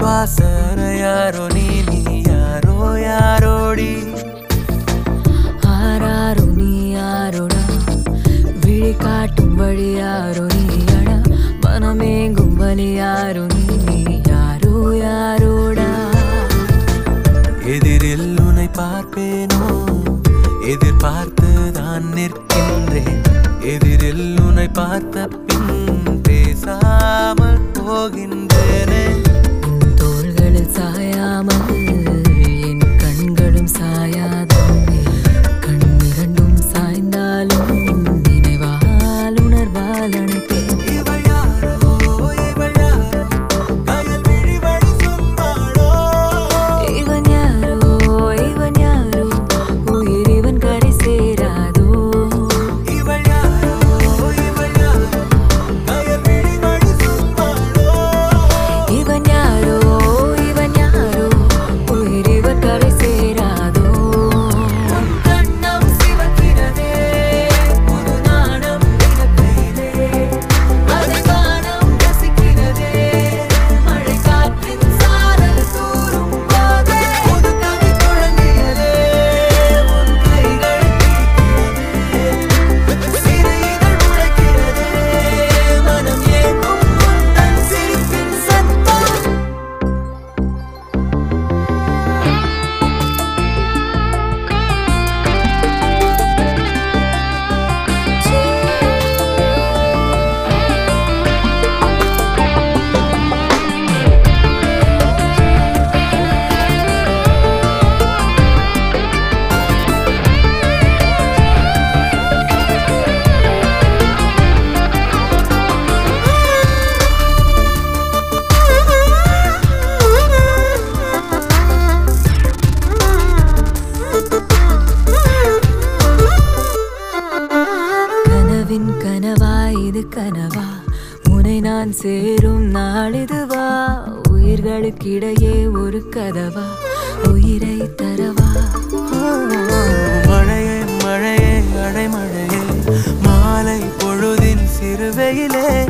விசுவாசன யாரோ நீ நீ யாரோ யாரோடி ஆராரோ நீ யாரோடா விழி காட்டும் வழி யாரோ நீயடா மனமேங்கும் வழி யாரோ நீ நீ யாரோ யாரோடா எதிரில் உன்னை பார்ப்பேனோ எதிர்பார்த்து தான் நிற்கின்றேன் எதிரில் உன்னை பார்த்த பின் பேசாமல் போகின்றேனே உன் தோள்களில் சாயாமல் என் கண்களும் சாயாதே கண்ணிரண்டும் சாய்ந்தாலும் நினைவால் உணர்வால் அணைப்பேன் இவள் யாரோ இவள் யாரோ கயல் விழி வழி சொன்னாளோ இவன் யாரோ இவன் யாரோ உயிர் இவன் கரை சேராதோ இவள் யாரோ இவள் யாரோ கயல் விழி வழி சொன்னாளோ இவன் யாரோ இவன் யாரோ உயிர் இவன் கரை சேராதோ உன் கண்ணம் சிவக்கிறதே புது நாணம் பிறக்கையிலே அதை காணம் ரசிக்கிறதே மழை காற்றின் சாரல் தூரும் போதே புது கதை தொடங்கியதே உன் கைகள் தீட்டியதே சிறு இதழ் முளைக்கிறதே மனம் ஏங்கும் உந்தன் சிரிப்பின் சத்தம் கனவின் கனவா இது கனவா உனை நான் சேரும் நாளிதுவா உயிர்களுக்கிடையே ஒரு கதவா உயிரை தரவா மழையே மழையே அடைமழையே மாலை பொழுதின் சிறுவையிலே